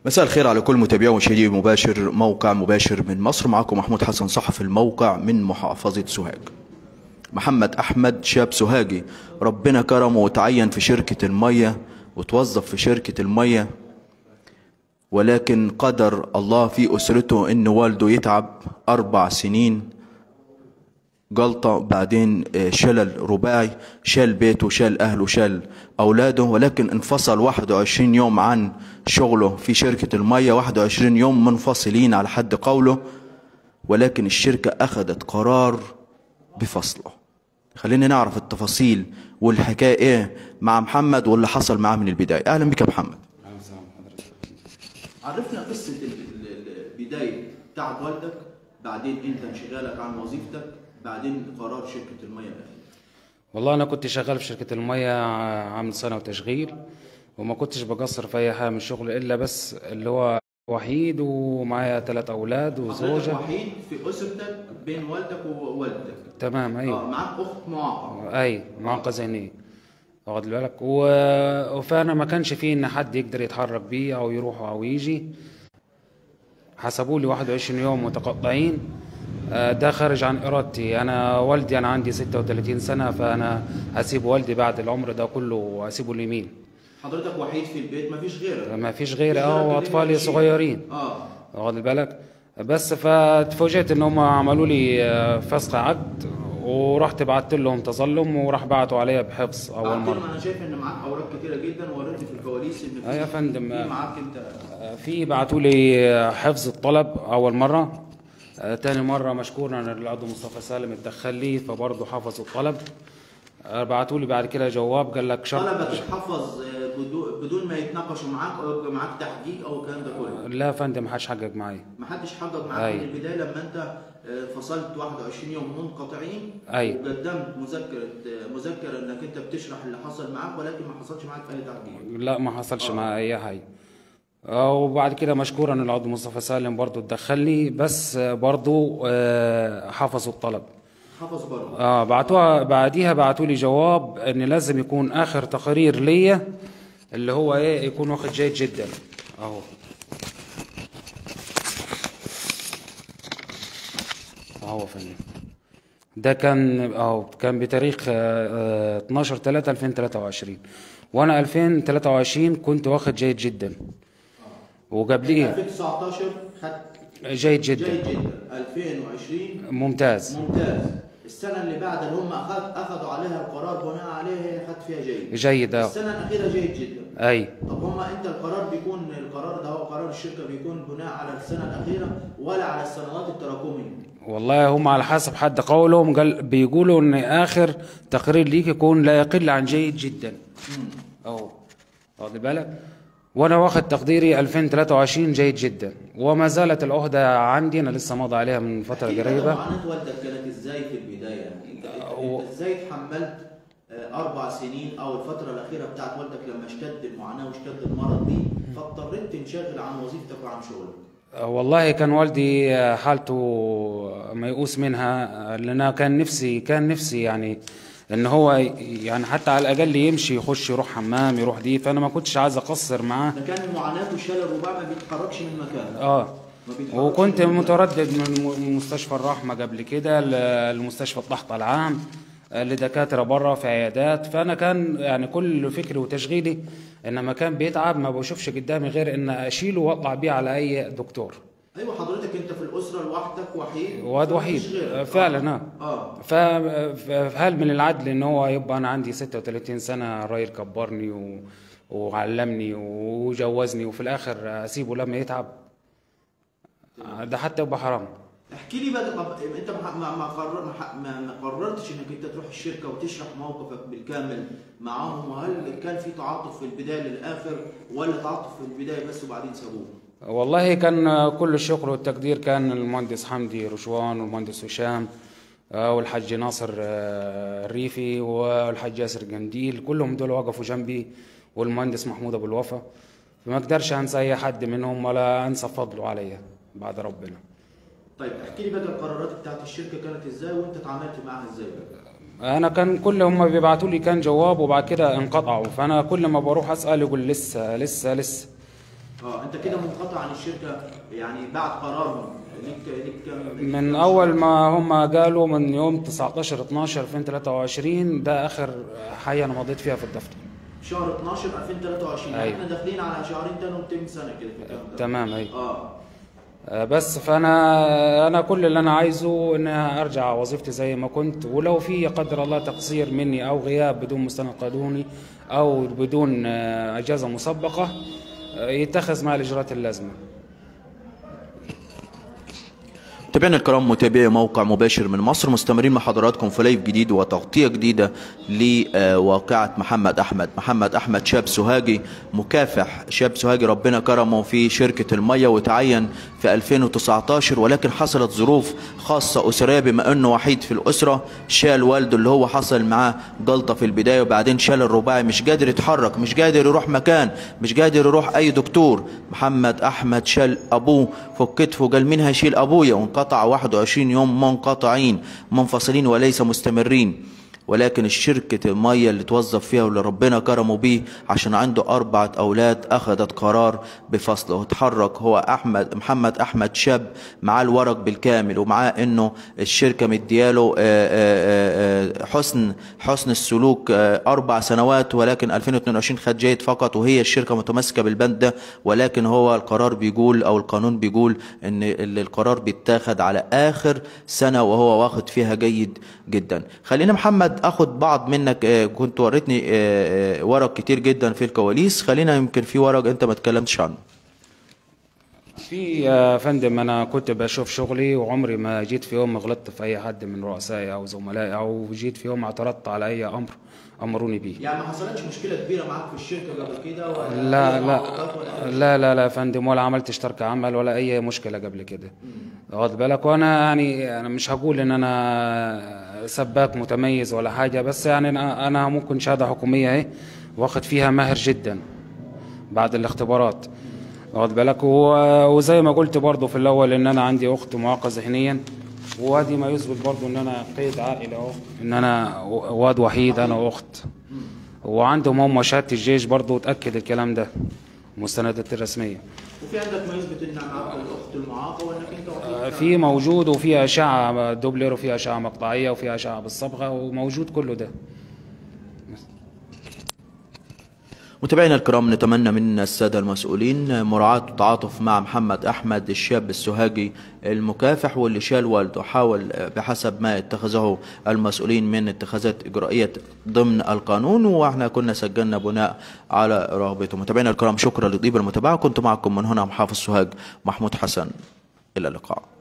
مساء الخير على كل متابعي ومشاهدي مباشر موقع مباشر من مصر معكم محمود حسن صحفي الموقع من محافظة سوهاج محمد أحمد شاب سوهاجي ربنا كرمه وتعين في شركة المية وتوظف في شركة المية ولكن قدر الله في أسرته إن والده يتعب أربع سنين جلطة بعدين آه، شلل رباعي شال بيته شال أهله شال أولاده ولكن انفصل 21 يوم عن شغله في شركة المية 21 يوم منفصلين على حد قوله ولكن الشركة أخذت قرار بفصله خلينا نعرف التفاصيل والحكاية إيه مع محمد واللي حصل معاه من البداية أهلا بك يا محمد عرفنا قصة البداية بتاعت والدك بعدين أنت انشغالك عن وظيفتك بعدين قرار شركة المية الأخير والله انا كنت شغال في شركه الميه عامل سنه وتشغيل وما كنتش بقصر في اي حاجه من الشغل الا بس اللي هو وحيد ومعايا ثلاث اولاد حضرتك وزوجه وحيد في أسرتك بين والدك ووالدك تمام ايوه اه معاك أخت معاقة اي معاقه ذهنيه واخد بالك و- فانا ما كانش فيه ان حد يقدر يتحرك بيه او يروح او يجي حسبوا لي 21 يوم متقطعين آه، ده خارج عن ارادتي انا والدي انا عندي 36 سنه فانا هسيب والدي بعد العمر ده كله واسيبه اليمين حضرتك وحيد في البيت مفيش غيرك ما فيش غيري مفيش اه غيرك اللي واطفالي بيمشي. صغيرين اه واخد بالك بس فاتفوجئت ان هم عملوا لي آه، فسخ عقد ورحت بعت لهم تظلم وراح بعتوا عليا بحفظ اول بعد كده مره انا شايف ان معاك اوراق كتيره جدا ووريتني في الكواليس ان في- أيوة يا فندم. في معاك انت في بعتوا لي حفظ الطلب اول مره آه، تاني مره مشكورا العضو مصطفى سالم اتدخل لي فبرضه حفظوا الطلب آه، بعتوا لي بعد كده جواب قال لك شرط طلبك اتحفظ آه، بدون- بدون ما يتناقشوا معاك او يبقى معاك تحقيق او الكلام ده كله لا يا فندم ما حدش حقق معايا محدش حقق معاك أيوة. من البدايه لما انت آه، فصلت 21 يوم منقطعين أيوة. وقدمت مذكره آه، مذكره انك انت بتشرح اللي حصل معاك ولكن ما حصلش معاك اي تحقيق لا ما حصلش معايا اي حاجه آه، وبعد كده مشكورا العضو مصطفى سالم برضه اتدخل لي بس آه، برضه آه، حفظوا الطلب حفظ برضه اه بعتوها بعديها بعتوا لي جواب ان لازم يكون اخر تقرير ليا اللي هو ايه يكون واخد جيد جدا اهو اهو يا فندم ده كان اهو كان بتاريخ آه، آه، 12 3 2023 وانا 2023 كنت واخد جيد جدا وقبليه 2019 خدت جيد جدا جيد جدا 2020 ممتاز ممتاز السنة اللي بعد اللي هم أخذ أخذوا عليها القرار بناء عليه هي خدت فيها جيد جيد اه السنة الأخيرة جيد جدا اي طب هم أنت القرار بيكون القرار ده هو قرار الشركة بيكون بناء على السنة الأخيرة ولا على السنوات التراكمية والله هم على حسب حد قولهم قال بيقولوا ان اخر تقرير ليك يكون لا يقل عن جيد جدا اهو واخد بالك وانا واخد تقديري 2023 جيد جدا وما زالت العهده عندي انا لسه ماضي عليها من فتره احكي لي بقى قريبه معاناة والدك كانت إزاي في البداية يعني أنت, أنت, أنت إزاي تحملت آه، أربع سنين أو الفترة الأخيرة بتاعت والدك لما اشتد المعاناة واشتد المرض دي فاضطريت تنشغل عن وظيفتك وعن شغلك والله كان والدي حالته ميؤوس منها لان كان نفسي كان نفسي يعني ان هو يعني حتى على الاقل يمشي يخش يروح حمام يروح دي فانا ما كنتش عايز اقصر معاه ده كان معاناة وشال الرباع ما بيتحركش من مكانه اه ما بيتحركش وكنت من مكانه. متردد من من مستشفى الرحمة قبل كده لمستشفى الضغط العام آه، لدكاترة بره في عيادات فأنا كان يعني كل فكري وتشغيلي إن ما كان بيتعب ما بشوفش قدامي غير إن أشيله وأطلع بيه على أي دكتور ايوه حضرتك انت في الاسره لوحدك وحيد واد وحيد مفيش غيرك. آه، فعلا اه اه ف- فهل من العدل ان هو يبقى انا عندي 36 سنه الراجل كبرني و... وعلمني وجوزني وفي الاخر اسيبه لما يتعب آه، ده حتى يبقى حرام احكي لي بقى طب انت ما ما ما, قرر ما, ح- ما ما قررتش انك انت تروح الشركه وتشرح موقفك بالكامل معاهم وهل كان في تعاطف في البدايه للاخر ولا تعاطف في البدايه بس وبعدين سابوه؟ والله كان كل الشكر والتقدير كان المهندس حمدي رشوان والمهندس هشام آه، والحاج ناصر آه، الريفي والحاج ياسر جنديل كلهم دول وقفوا جنبي والمهندس محمود ابو الوفا فما اقدرش انسى اي حد منهم ولا انسى فضله عليا بعد ربنا طيب احكي لي بقى القرارات بتاعت الشركه كانت ازاي وانت اتعاملت معاها ازاي بقى؟ انا كان كل هم بيبعتوا لي كان جواب وبعد كده انقطعوا فانا كل ما بروح اسال يقول لسه لسه لسه اه انت كده منقطع عن الشركه يعني بعد قرارهم ليك ليك كام من اول ما هم قالوا من يوم 19 12 2023 ده اخر حاجه انا مضيت فيها في الدفتر شهر 12 2023 يعني أيوة. احنا داخلين على شهرين تاني و200 سنه كده في الكلام ده تمام ايوه اه آه، بس فانا انا كل اللي انا عايزه ان ارجع وظيفتي زي ما كنت ولو في قدر الله تقصير مني او غياب بدون مستند قانوني او بدون آه، اجازه مسبقه آه، يتخذ مع الاجراءات اللازمه متابعينا الكرام متابعي موقع مباشر من مصر مستمرين مع حضراتكم في لايف جديد وتغطية جديدة لواقعة محمد أحمد محمد أحمد شاب سوهاجي مكافح شاب سوهاجي ربنا كرمه في شركة المية وتعين في 2019 ولكن حصلت ظروف خاصة أسرية بما أنه وحيد في الأسرة شال والده اللي هو حصل معاه جلطة في البداية وبعدين شال الرباعي مش قادر يتحرك مش قادر يروح مكان مش قادر يروح أي دكتور محمد أحمد شال أبوه فوق كتفه قال مين هيشيل أبويا وانقطع 21 يوم منقطعين منفصلين وليس مستمرين ولكن الشركة المية اللي توظف فيها واللي ربنا كرمه بيه عشان عنده أربعة أولاد أخذت قرار بفصله وتحرك هو أحمد محمد أحمد شاب معاه الورق بالكامل ومعاه إنه الشركة مدياله آه، آه، آه، حسن حسن السلوك آه، أربع سنوات ولكن 2022 خد جيد فقط وهي الشركة متمسكة بالبند ده ولكن هو القرار بيقول أو القانون بيقول إن ال- القرار بيتاخد على آخر سنة وهو واخد فيها جيد جدا خلينا محمد اخد بعض منك آه، كنت وريتني آه، آه، ورق كتير جدا في الكواليس خلينا يمكن في ورق انت ما اتكلمتش عنه في يا فندم انا كنت بشوف شغلي وعمري ما جيت في يوم غلطت في اي حد من رؤسائي او زملائي او جيت في يوم اعترضت على اي امر امروني بيه يعني ما حصلتش مشكله كبيره معاك في الشركه قبل كده ولا لا لا لا لا لا يا فندم ولا عملت اشتراك عمل ولا اي مشكله قبل كده واخد بالك وانا يعني انا مش هقول ان انا سباك متميز ولا حاجه بس يعني انا أنا ممكن شهاده حكوميه اهي واخد فيها ماهر جدا بعد الاختبارات واخد بالك و- وزي ما قلت برضو في الاول ان انا عندي اخت معاقه ذهنيا وادي ما يثبت برضو ان انا قيد عائله اهو ان انا واد وحيد انا واخت وعندهم هم شهاده الجيش برضو تاكد الكلام ده المستندات الرسميه وفي عندك ما يثبت ان معاك الاخت المعاقه وانك انت وحيد في موجود وفي اشعه دوبلر وفي اشعه مقطعيه وفي اشعه بالصبغه وموجود كله ده متابعينا الكرام نتمنى من السادة المسؤولين مراعاة وتعاطف مع محمد أحمد الشاب السوهاجي المكافح واللي شال والده حاول بحسب ما اتخذه المسؤولين من اتخاذات إجرائية ضمن القانون واحنا كنا سجلنا بناء على رغبته متابعينا الكرام شكرا لطيب المتابعة كنت معكم من هنا محافظ سوهاج محمود حسن إلى اللقاء